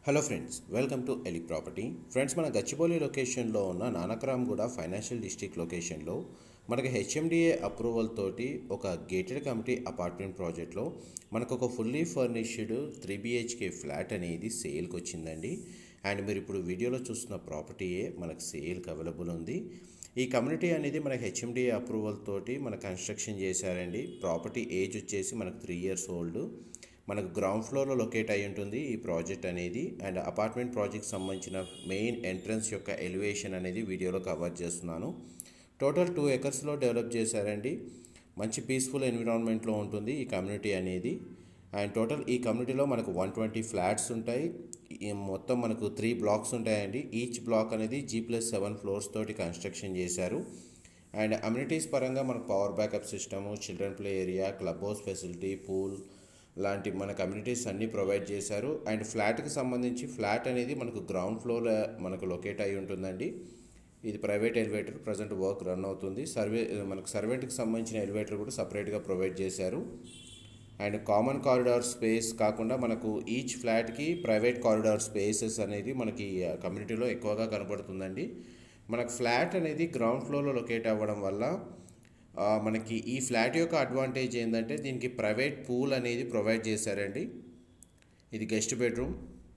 hello friends welcome to ఎలి property friends మన గచ్చిబౌలి లొకేషన్లో ఉన్న నానక్రామ్గూడ ఫైనాన్షియల్ డిస్ట్రిక్ట్ లొకేషన్లో మనకి హెచ్ఎండిఏ అప్రూవల్ తోటి ఒక గేటెడ్ కమిటీ అపార్ట్మెంట్ ప్రాజెక్ట్లో మనకు ఒక fully furnished three BHK flat అనేది సేల్కి వచ్చిందండి అండ్ మీరు ఇప్పుడు వీడియోలో చూస్తున్న ప్రాపర్టీయే మనకు సేల్కి అవైలబుల్ ఉంది ఈ కమ్యూనిటీ అనేది మనకి హెచ్ఎండిఏ అప్రూవల్ తోటి మన కన్స్ట్రక్షన్ చేశారండి ప్రాపర్టీ ఏజ్ వచ్చేసి మనకు త్రీ ఇయర్స్ ఓల్డ్ మనకు గ్రౌండ్ ఫ్లోర్లో లొకేట్ అయి ఉంటుంది ఈ ప్రాజెక్ట్ అనేది అండ్ అపార్ట్మెంట్ ప్రాజెక్ట్ సంబంధించిన మెయిన్ ఎంట్రన్స్ యొక్క ఎలివేషన్ అనేది వీడియోలో కవర్ చేస్తున్నాను టోటల్ టూ ఎకర్స్లో డెవలప్ చేశారండి మంచి పీస్ఫుల్ ఎన్విరాన్మెంట్లో ఉంటుంది ఈ కమ్యూనిటీ అనేది అండ్ టోటల్ ఈ కమ్యూనిటీలో మనకు వన్ ట్వంటీ ఫ్లాట్స్ ఉంటాయి ఈ మొత్తం మనకు త్రీ బ్లాక్స్ ఉంటాయండి ఈచ్ బ్లాక్ అనేది జీ ప్లస్ సెవెన్ ఫ్లోర్స్ తోటి కన్స్ట్రక్షన్ చేశారు అండ్ అమ్యూనిటీస్ పరంగా మనకు power backup system children play area club house facility pool లాంటి మన కమ్యూనిటీస్ అన్నీ ప్రొవైడ్ చేశారు అండ్ ఫ్లాట్కి సంబంధించి ఫ్లాట్ అనేది మనకు గ్రౌండ్ ఫ్లోర్ మనకు లొకేట్ అయి ఉంటుందండి ఇది private elevator present work run అవుతుంది సర్వే మనకు సర్వెంట్కి సంబంధించిన ఎలివేటర్ కూడా సపరేట్గా ప్రొవైడ్ చేశారు అండ్ కామన్ కారిడార్ స్పేస్ కాకుండా మనకు ఈచ్ ఫ్లాట్కి ప్రైవేట్ కారిడార్ స్పేసెస్ అనేది మనకి కమ్యూనిటీలో ఎక్కువగా కనబడుతుందండి మనకు ఫ్లాట్ అనేది గ్రౌండ్ ఫ్లోర్లో లొకేట్ అవ్వడం వల్ల ఆ, మనకి ఈ ఫ్లాట్ యొక్క అడ్వాంటేజ్ ఏంటంటే దీనికి ప్రైవేట్ పూల్ అనేది ప్రొవైడ్ చేశారండి ఇది గెస్ట్ బెడ్రూమ్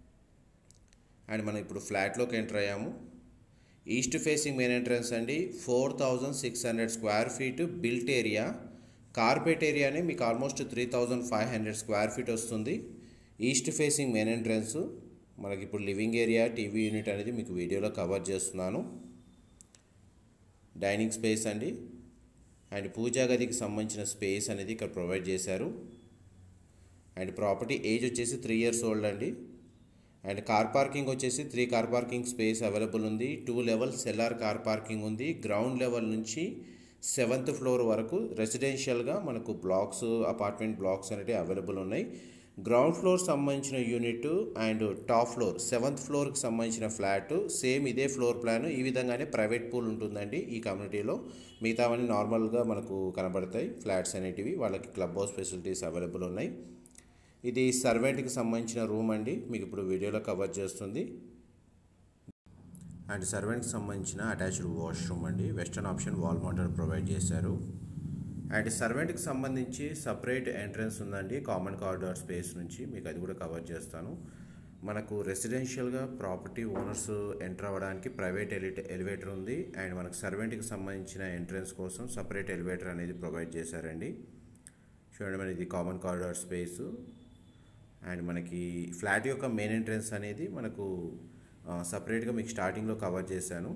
అండ్ మనం ఇప్పుడు ఫ్లాట్లోకి ఎంటర్ అయ్యాము ఈస్ట్ ఫేసింగ్ మెయిన్ ఎంట్రన్స్ అండి four thousand six hundred square feet built area carpet ఏరియానే మీకు almost three thousand five hundred square feet వస్తుంది ఈస్ట్ ఫేసింగ్ మెయిన్ ఎంట్రన్స్ మనకి ఇప్పుడు లివింగ్ ఏరియా టీవీ యూనిట్ అనేది మీకు వీడియోలో కవర్ చేస్తున్నాను డైనింగ్ స్పేస్ అండి అండ్ పూజా గదికి సంబంధించిన స్పేస్ అనేది ఇక్కడ ప్రొవైడ్ చేశారు అండ్ ప్రాపర్టీ ఏజ్ వచ్చేసి త్రీ ఇయర్స్ ఓల్డ్ అండి అండ్ కార్ పార్కింగ్ వచ్చేసి three car parking space available ఉంది two level cellar car parking ఉంది గ్రౌండ్ లెవెల్ నుంచి సెవెంత్ ఫ్లోర్ వరకు రెసిడెన్షియల్గా మనకు బ్లాక్స్ అపార్ట్మెంట్ బ్లాక్స్ అనేవి అవైలబుల్ ఉన్నాయి గ్రౌండ్ ఫ్లోర్ సంబంధించిన unit and top floor seventh ఫ్లోర్కి సంబంధించిన ఫ్లాట్ సేమ్ ఇదే ఫ్లోర్ ప్లాన్ ఈ విధంగానే ప్రైవేట్ పూల్ ఉంటుందండి ఈ కమ్యూనిటీలో మిగతావన్నీ నార్మల్గా మనకు కనబడతాయి ఫ్లాట్స్ అనేటివి వాళ్ళకి క్లబ్ హౌస్ ఫెసిలిటీస్ అవైలబుల్ ఉన్నాయి ఇది సర్వెంట్కి సంబంధించిన రూమ్ అండి మీకు ఇప్పుడు వీడియోలో కవర్ చేస్తుంది అండ్ సర్వెంట్కి సంబంధించిన అటాచ్డ్ వాష్రూమ్ అండి western option wall mounter provide చేశారు అండ్ సర్వెంట్కి సంబంధించి సపరేట్ ఎంట్రన్స్ ఉందండి కామన్ కారిడార్ స్పేస్ నుంచి మీకు అది కూడా కవర్ చేస్తాను మనకు రెసిడెన్షియల్గా ప్రాపర్టీ ఓనర్స్ ఎంటర్ అవ్వడానికి ప్రైవేట్ ఎలి ఎలివేటర్ ఉంది అండ్ మనకు సర్వెంట్కి సంబంధించిన ఎంట్రన్స్ కోసం సపరేట్ ఎలివేటర్ అనేది ప్రొవైడ్ చేశారండి చూడండి మన ఇది కామన్ కారిడార్ స్పేస్ అండ్ మనకి ఫ్లాట్ యొక్క మెయిన్ ఎంట్రన్స్ అనేది మనకు సపరేట్గా మీకు స్టార్టింగ్లో కవర్ చేశాను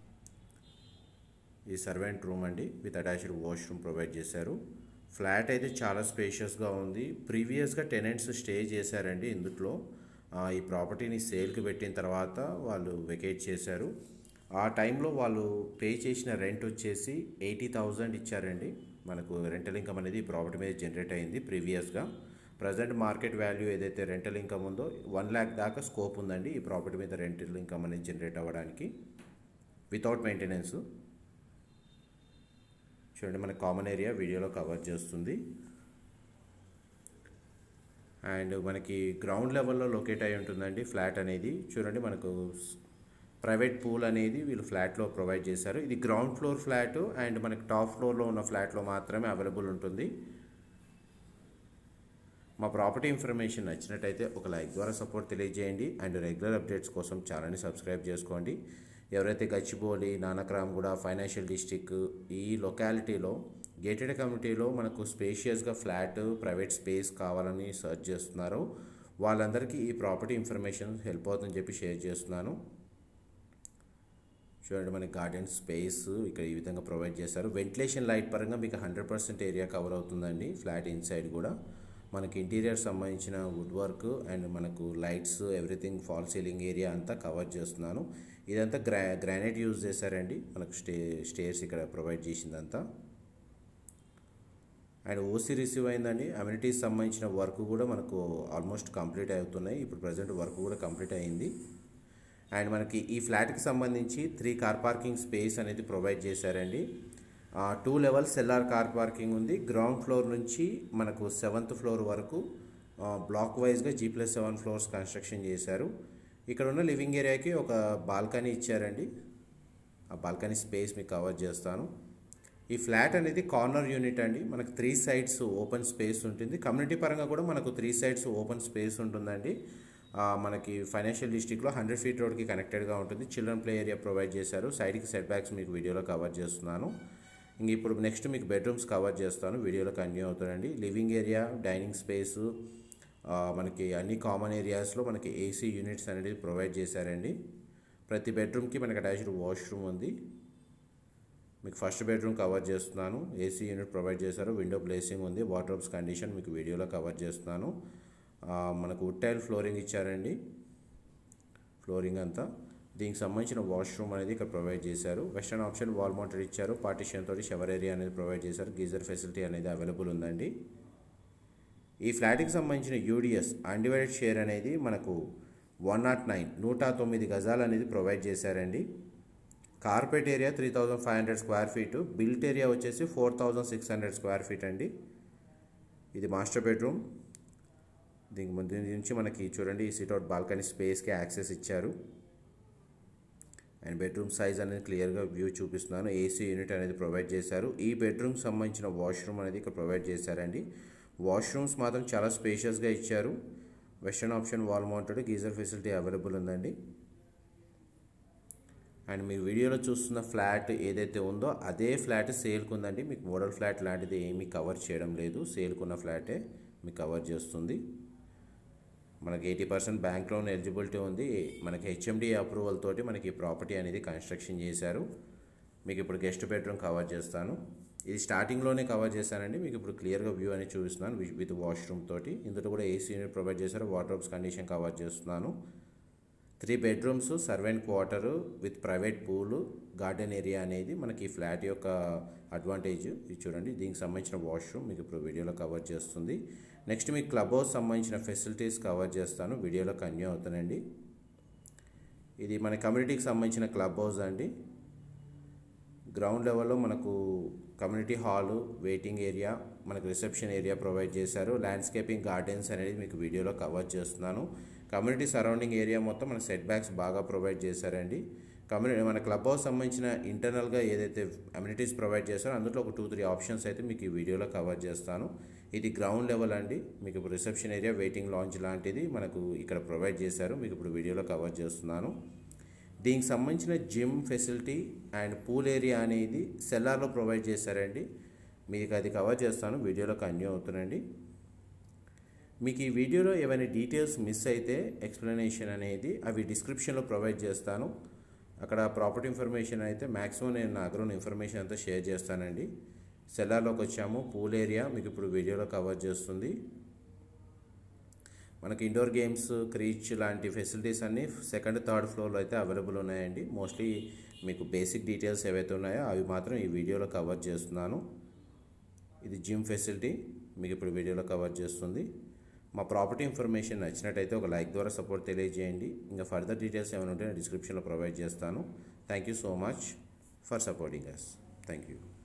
ఈ సర్వెంట్ రూమ్ అండి విత్ అటాచ్డ్ వాష్రూమ్ ప్రొవైడ్ చేశారు ఫ్లాట్ అయితే చాలా స్పేషియస్గా ఉంది ప్రీవియస్గా టెనెంట్స్ స్టే చేశారండి ఇందులో ఆ, ఈ ప్రాపర్టీని సేల్కి పెట్టిన తర్వాత వాళ్ళు వెకేట్ చేశారు ఆ టైంలో వాళ్ళు పే చేసిన రెంట్ వచ్చేసి ఎయిటీ థౌజండ్ ఇచ్చారండి మనకు రెంటల్ ఇన్కమ్ అనేది ఈ ప్రాపర్టీ మీద జనరేట్ అయింది ప్రీవియస్గా ప్రజెంట్ మార్కెట్ వాల్యూ ఏదైతే రెంటల్ ఇన్కమ్ ఉందో వన్ ల్యాక్ దాకా స్కోప్ ఉందండి ఈ ప్రాపర్టీ మీద రెంటల్ ఇన్కమ్ అనేది జనరేట్ అవ్వడానికి వితౌట్ మెయింటెనెన్స్ చూడండి మన కామన్ ఏరియా వీడియోలో కవర్ చేస్తుంది అండ్ మనకి గ్రౌండ్ లెవెల్లో లొకేట్ అయి ఉంటుందండి ఫ్లాట్ అనేది చూడండి మనకు ప్రైవేట్ పూల్ అనేది వీళ్ళు ఫ్లాట్లో ప్రొవైడ్ చేశారు ఇది గ్రౌండ్ ఫ్లోర్ ఫ్లాట్ అండ్ మనకి టాప్ ఫ్లోర్లో ఉన్న ఫ్లాట్లో మాత్రమే అవైలబుల్ ఉంటుంది మా ప్రాపర్టీ ఇన్ఫర్మేషన్ నచ్చినట్టయితే ఒక లైక్ ద్వారా సపోర్ట్ తెలియజేయండి అండ్ రెగ్యులర్ అప్డేట్స్ కోసం ఛానల్ని సబ్స్క్రైబ్ చేసుకోండి ఎవరైతే గచ్చిబౌలి నానక్రామ్గూడ ఫైనాన్షియల్ డిస్టిక్ ఈ లొకాలిటీలో గేటెడ్ కమ్యూనిటీలో మనకు స్పేషియస్గా ఫ్లాట్ ప్రైవేట్ స్పేస్ కావాలని సర్చ్ చేస్తున్నారో వాళ్ళందరికీ ఈ ప్రాపర్టీ ఇన్ఫర్మేషన్ హెల్ప్ అవుతుందని చెప్పి షేర్ చేస్తున్నాను చూడండి మనకి గార్డెన్ స్పేస్ ఇక్కడ ఈ విధంగా ప్రొవైడ్ చేశారు వెంటిలేషన్ లైట్ పరంగా మీకు హండ్రెడ్ పర్సెంట్ ఏరియా కవర్ అవుతుందండి ఫ్లాట్ ఇన్సైడ్ కూడా మనకి ఇంటీరియర్ సంబంధించిన వుడ్ వర్క్ అండ్ మనకు lights everything fall ceiling area అంతా కవర్ చేస్తున్నాను ఇదంతా గ్రా గ్రానైట్ యూజ్ చేశారండి మనకు స్టే స్టేర్స్ ఇక్కడ ప్రొవైడ్ చేసిందంతా అండ్ ఓసీ రిసీవ్ అయిందండి అమ్యూనిటీస్ సంబంధించిన వర్క్ కూడా మనకు ఆల్మోస్ట్ కంప్లీట్ అవుతున్నాయి ఇప్పుడు ప్రజెంట్ వర్క్ కూడా కంప్లీట్ అయింది అండ్ మనకి ఈ ఫ్లాట్కి సంబంధించి త్రీ కార్ పార్కింగ్ స్పేస్ అనేది ప్రొవైడ్ చేశారండి two levels LR car parking ఉంది గ్రౌండ్ ఫ్లోర్ నుంచి మనకు సెవెంత్ ఫ్లోర్ వరకు బ్లాక్ వైజ్గా G plus seven floors construction చేశారు ఇక్కడ ఉన్న లివింగ్ ఏరియాకి ఒక బాల్కనీ ఇచ్చారండి ఆ బాల్కనీ స్పేస్ మీకు కవర్ చేస్తాను ఈ ఫ్లాట్ అనేది కార్నర్ యూనిట్ అండి మనకు త్రీ సైడ్స్ ఓపెన్ స్పేస్ ఉంటుంది కమ్యూనిటీ పరంగా కూడా మనకు త్రీ సైడ్స్ ఓపెన్ స్పేస్ ఉంటుందండి ఆ, మనకి ఫైనాన్షియల్ డిస్ట్రిక్ట్లో హండ్రెడ్ ఫీట్ రోడ్కి కనెక్టెడ్గా ఉంటుంది చిల్డ్రన్ ప్లే ఏరియా ప్రొవైడ్ చేశారు సైడ్కి సెట్ బ్యాక్స్ మీకు వీడియోలో కవర్ చేస్తున్నాను ఇంక ఇప్పుడు నెక్స్ట్ మీకు బెడ్రూమ్స్ కవర్ చేస్తాను వీడియోలో కంటిన్యూ అవుతుందండి లివింగ్ ఏరియా డైనింగ్ స్పేస్ మనకి అన్ని కామన్ ఏరియాస్లో మనకి ఏసీ యూనిట్స్ అనేది ప్రొవైడ్ చేశారండి ప్రతి బెడ్రూమ్కి మనకి అటాచ్డ్ వాష్రూమ్ ఉంది మీకు ఫస్ట్ బెడ్రూమ్ కవర్ చేస్తున్నాను ఏసీ యూనిట్ ప్రొవైడ్ చేశారు విండో ప్లేసింగ్ ఉంది వాటర్ కండిషన్ మీకు వీడియోలో కవర్ చేస్తున్నాను ఆ, మనకు వుడ్ టైల్ ఫ్లోరింగ్ ఇచ్చారండి ఫ్లోరింగ్ అంతా దీనికి సంబంధించిన వాష్రూమ్ అనేది ఇక్కడ ప్రొవైడ్ చేశారు వెస్టర్న్ ఆప్షన్ వాల్ మౌంటెడ్ ఇచ్చారు పార్టిషన్ తోటి షవర్ ఏరియా అనేది ప్రొవైడ్ చేశారు గీజర్ ఫెసిలిటీ అనేది అవైలబుల్ ఉందండి ఈ ఫ్లాట్కి సంబంధించిన యూడిఎస్ అన్డివైడెడ్ షేర్ అనేది మనకు వన్ నాట్ నైన్ నూట తొమ్మిది గజాలు అనేది ప్రొవైడ్ చేశారండి carpet area three thousand five hundred square feet built area వచ్చేసి four thousand six hundred square feet అండి ఇది మాస్టర్ బెడ్రూమ్ దీనికి ముందు నుంచి మనకి చూడండి ఈ సిట్అవుట్ బాల్కనీ స్పేస్కి యాక్సెస్ ఇచ్చారు అండ్ బెడ్రూమ్ సైజ్ అనేది క్లియర్గా వ్యూ చూపిస్తున్నాను ఏసీ యూనిట్ అనేది ప్రొవైడ్ చేశారు ఈ బెడ్రూమ్కి సంబంధించిన వాష్రూమ్ అనేది ఇక్కడ ప్రొవైడ్ చేశారండి వాష్రూమ్స్ మాత్రం చాలా స్పేషియస్గా ఇచ్చారు western option wall mounted geyser facility available ఉందండి అండ్ మీరు వీడియోలో చూస్తున్న ఫ్లాట్ ఏదైతే ఉందో అదే ఫ్లాట్ సేల్కి ఉందండి మీకు మోడల్ ఫ్లాట్ లాంటిది ఏమీ కవర్ చేయడం లేదు సేల్కున్న ఫ్లాటే మీకు కవర్ చేస్తుంది మనకి eighty percent bank loan eligibility ఉంది మనకి హెచ్ఎండి అప్రూవల్ తోటి మనకి ప్రాపర్టీ అనేది కన్స్ట్రక్షన్ చేశారు మీకు ఇప్పుడు గెస్ట్ బెడ్రూమ్ కవర్ చేస్తాను ఇది స్టార్టింగ్లోనే కవర్ చేశానండి మీకు ఇప్పుడు క్లియర్గా వ్యూ అనేది చూపిస్తున్నాను విత్- విత్ వాష్రూమ్ తోటి ఇందులో కూడా ఏసీ యూనిట్ ప్రొవైడ్ చేశారు వాటర్ కండిషన్ కవర్ చేస్తున్నాను three bedrooms servant quarter with private pool garden area అనేది మనకి ఈ ఫ్లాట్ యొక్క అడ్వాంటేజ్ ఇది చూడండి దీనికి సంబంధించిన వాష్రూమ్ మీకు ఇప్పుడు వీడియోలో కవర్ చేస్తుంది నెక్స్ట్ మీకు క్లబ్ హౌస్ సంబంధించిన ఫెసిలిటీస్ కవర్ చేస్తాను వీడియోలో కన్యూ అవుతానండి ఇది మన కమ్యూనిటీకి సంబంధించిన క్లబ్ హౌస్ అండి గ్రౌండ్ లెవెల్లో మనకు కమ్యూనిటీ హాలు వెయిటింగ్ ఏరియా మనకు రిసెప్షన్ ఏరియా ప్రొవైడ్ చేశారు ల్యాండ్స్కేపింగ్ గార్డెన్స్ అనేది మీకు వీడియోలో కవర్ చేస్తున్నాను కమ్యూనిటీ సరౌండింగ్ ఏరియా మొత్తం మన సెట్ బ్యాక్స్ బాగా ప్రొవైడ్ చేశారండి కమ్యూనిటీ మన క్లబ్ హౌస్ సంబంధించిన ఇంటర్నల్గా ఏదైతే అమ్యూనిటీస్ ప్రొవైడ్ చేశారో అందులో ఒక టూ త్రీ ఆప్షన్స్ అయితే మీకు ఈ వీడియోలో కవర్ చేస్తాను ఇది గ్రౌండ్ లెవెల్ అండి మీకు ఇప్పుడు రిసెప్షన్ ఏరియా వెయిటింగ్ లాంచ్ లాంటిది మనకు ఇక్కడ ప్రొవైడ్ చేశారు మీకు ఇప్పుడు వీడియోలో కవర్ చేస్తున్నాను దీనికి సంబంధించిన gym facility and pool area అనేది సెల్లార్లో ప్రొవైడ్ చేశారండి మీకు అది కవర్ చేస్తాను వీడియోలో కన్యూ అవుతుందండి మీకు ఈ వీడియోలో ఏమైనా డీటెయిల్స్ మిస్ అయితే ఎక్స్ప్లెనేషన్ అనేది అవి డిస్క్రిప్షన్లో ప్రొవైడ్ చేస్తాను అక్కడ ప్రాపర్టీ ఇన్ఫర్మేషన్ అయితే మ్యాక్సిమం నేను నా దగ్గర ఉన్న ఇన్ఫర్మేషన్ అంతా షేర్ చేస్తానండి సెల్లార్లోకి వచ్చాము పూల్ ఏరియా మీకు ఇప్పుడు వీడియోలో కవర్ చేస్తుంది మనకి ఇండోర్ గేమ్స్ క్రీచ్ లాంటి ఫెసిలిటీస్ అన్నీ సెకండ్ థర్డ్ ఫ్లోర్లో అయితే అవైలబుల్ ఉన్నాయండి మోస్ట్లీ మీకు బేసిక్ డీటెయిల్స్ ఏవైతే ఉన్నాయో అవి మాత్రం ఈ వీడియోలో కవర్ చేస్తున్నాను ఇది జిమ్ ఫెసిలిటీ మీకు ఇప్పుడు వీడియోలో కవర్ చేస్తుంది మా ప్రాపర్టీ ఇన్ఫర్మేషన్ నచ్చినట్టయితే ఒక లైక్ ద్వారా సపోర్ట్ తెలియజేయండి ఇంకా ఫర్దర్ డీటెయిల్స్ ఏమైనా ఉంటే నేను డిస్క్రిప్షన్లో ప్రొవైడ్ చేస్తాను thank you so much for supporting us thank you